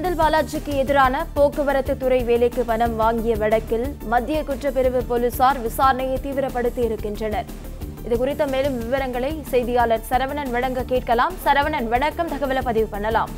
செந்தில் பாலாஜிக்கு எதிரான போக்குவரத்து துறை வேலைக்கு பணம் வாங்கிய வழக்கில் மத்திய குற்றப்பிரிவு போலீசார் விசாரணையை தீவிரப்படுத்தி இருக்கின்றனர் இது குறித்த மேலும் விவரங்களை செய்தியாளர் சரவணன் வழங்க கேட்கலாம் சரவணன் வணக்கம் தகவலை பதிவு பண்ணலாம்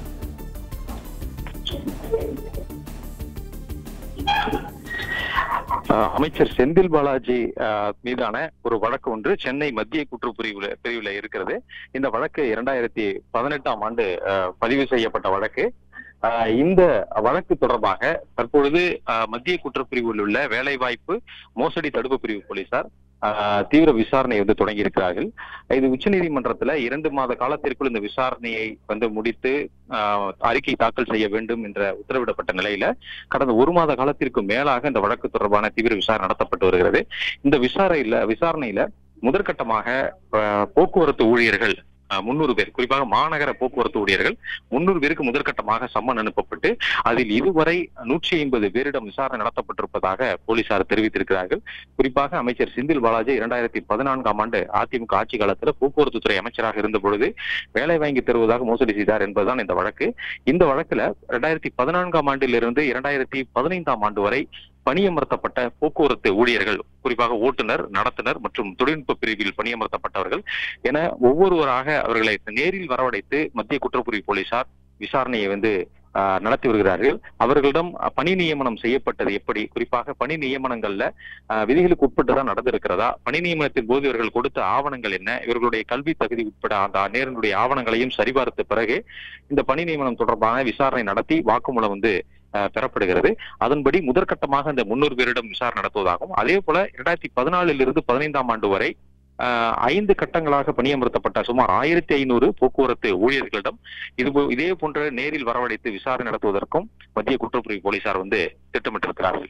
அஹ் அமைச்சர் செந்தில் பாலாஜி அஹ், மீதான ஒரு வழக்கு ஒன்று சென்னை மத்திய குற்றப்பிரிவுல பிரிவுல இருக்கிறது இந்த வழக்கு இரண்டாயிரத்தி பதினெட்டாம் ஆண்டு அஹ், பதிவு செய்யப்பட்ட வழக்கு அஹ், இந்த வழக்கு தொடர்பாக தற்பொழுது அஹ், மத்திய குற்றப்பிரிவில் உள்ள வேலைவாய்ப்பு மோசடி தடுப்பு பிரிவு போலீசார் அஹ், தீவிர விசாரணை வந்து தொடங்கி இருக்கிறார்கள் இது உச்சநீதிமன்றத்துல இரண்டு மாத காலத்திற்குள் இந்த விசாரணையை வந்து முடித்து அஹ், அறிக்கை தாக்கல் செய்ய வேண்டும் என்ற உத்தரவிடப்பட்ட நிலையில கடந்த ஒரு மாத காலத்திற்கு மேலாக இந்த வழக்கு தொடர்பான தீவிர விசாரணை நடத்தப்பட்டு வருகிறது இந்த விசாரணையில விசாரணையில முதற்கட்டமாக அஹ், போக்குவரத்து ஊழியர்கள் முன்னூறு பேர் குறிப்பாக மாநகர போக்குவரத்து ஊழியர்கள் முன்னூறு பேருக்கு முதற்கட்டமாக சம்மன் அனுப்பப்பட்டு அதில் இதுவரை நூற்றி ஐம்பது பேரிடம் விசாரணை நடத்தப்பட்டிருப்பதாக போலீசார் தெரிவித்திருக்கிறார்கள் குறிப்பாக அமைச்சர் செந்தில் பாலாஜி இரண்டாயிரத்தி பதினான்காம் ஆண்டு அதிமுக ஆட்சி காலத்துல போக்குவரத்து துறை அமைச்சராக இருந்த பொழுது வேலை வாங்கி தருவதாக மோசடி செய்தார் என்பதுதான் இந்த வழக்கு இந்த வழக்குல இரண்டாயிரத்தி பதினான்காம் ஆண்டிலிருந்து இரண்டாயிரத்தி பதினைந்தாம் ஆண்டு வரை பணியமர்த்தப்பட்ட போக்குவரத்து ஊழியர்கள் குறிப்பாக ஓட்டுநர் நடத்துனர் மற்றும் தொழில்நுட்ப பிரிவில் பணியமர்த்தப்பட்டவர்கள் என ஒவ்வொருவராக அவர்களை நேரில் வரவழைத்து மத்திய குற்றப்பிரிவு போலீசார் விசாரணையை வந்து ஆஹ், நடத்தி வருகிறார்கள் அவர்களிடம் அஹ், பணி நியமனம் செய்யப்பட்டது எப்படி குறிப்பாக பணி நியமனங்கள்ல ஆஹ், விதிகளுக்கு உட்பட்டு தான் நடந்திருக்கிறதா பணி நியமனத்தின் போது இவர்கள் கொடுத்த ஆவணங்கள் என்ன இவர்களுடைய கல்வி தகுதி உட்பட அந்த நேரனுடைய ஆவணங்களையும் சரிபார்த்த பிறகு இந்த பணி நியமனம் தொடர்பான விசாரணை நடத்தி வாக்குமூலம் வந்து ஆஹ், பெறப்படுகிறது அதன்படி முதற்கட்டமாக இந்த முன்னூறு பேரிடம் விசாரணை நடத்துவதாகவும் அதே போல இரண்டாயிரத்தி பதினாலில் இருந்து பதினைந்தாம் ஆண்டு வரை ஆஹ், ஐந்து கட்டங்களாக பணியமர்த்தப்பட்ட சுமார் ஆயிரத்தி ஐநூறு போக்குவரத்து ஊழியர்களிடம் இது போ- இதே போன்ற நேரில் வரவழைத்து விசாரணை நடத்துவதற்கும் மத்திய குற்றப்பிரிவு போலீசார் வந்து திட்டமிட்டிருக்கிறார்கள்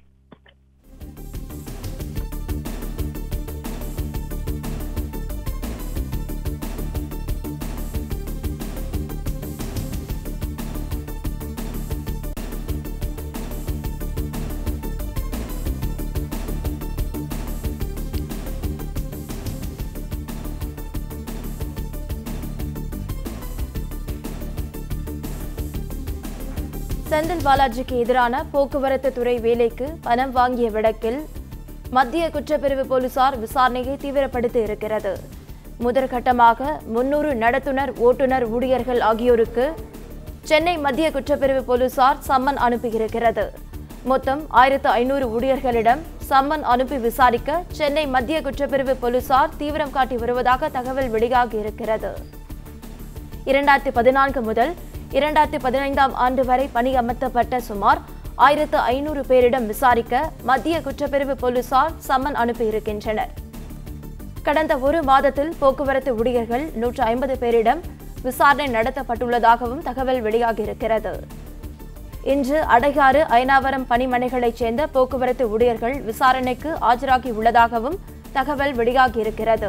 செந்தில் பாலாஜிக்கு எதிரான போக்குவரத்து துறை வேலைக்கு பணம் வாங்கிய வழக்கில் மத்திய குற்றப்பிரிவு போலீசார் விசாரணையை தீவிரப்படுத்தி இருக்கிறது முதற்கட்டமாக முன்னூறு நடத்துனர் ஓட்டுநர் ஊழியர்கள் ஆகியோருக்கு சென்னை மத்திய குற்றப்பிரிவு போலீசார் சம்மன் அனுப்பியிருக்கிறது மொத்தம் ஆயிரத்து ஐநூறு ஊழியர்களிடம் சம்மன் அனுப்பி விசாரிக்க சென்னை மத்திய குற்றப்பிரிவு போலீசார் தீவிரம் காட்டி வருவதாக தகவல் வெளியாகி இருக்கிறது இரண்டாயிரத்தி பதினான்கு முதல் இரண்டாயிரத்தி பதினைந்தாம் ஆண்டு வரை பணியமர்த்தப்பட்ட சுமார் ஆயிரத்து ஐநூறு பேரிடம் விசாரிக்க மத்திய குற்றப்பிரிவு போலீசார் சம்மன் அனுப்பியிருக்கின்றனர் கடந்த ஒரு மாதத்தில் போக்குவரத்து ஊழியர்கள் நூற்று ஐம்பது பேரிடம் விசாரணை நடத்தப்பட்டுள்ளதாகவும் தகவல் வெளியாகியிருக்கிறது இன்று அடையாறு ஐனாவரம் பணிமனைகளைச் சேர்ந்த போக்குவரத்து ஊழியர்கள் விசாரணைக்கு ஆஜராகி உள்ளதாகவும் தகவல் வெளியாகியிருக்கிறது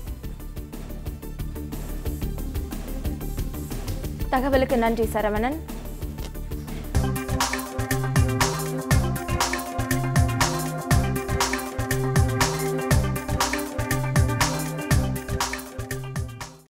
தகவலுக்கு நன்றி சரவணன்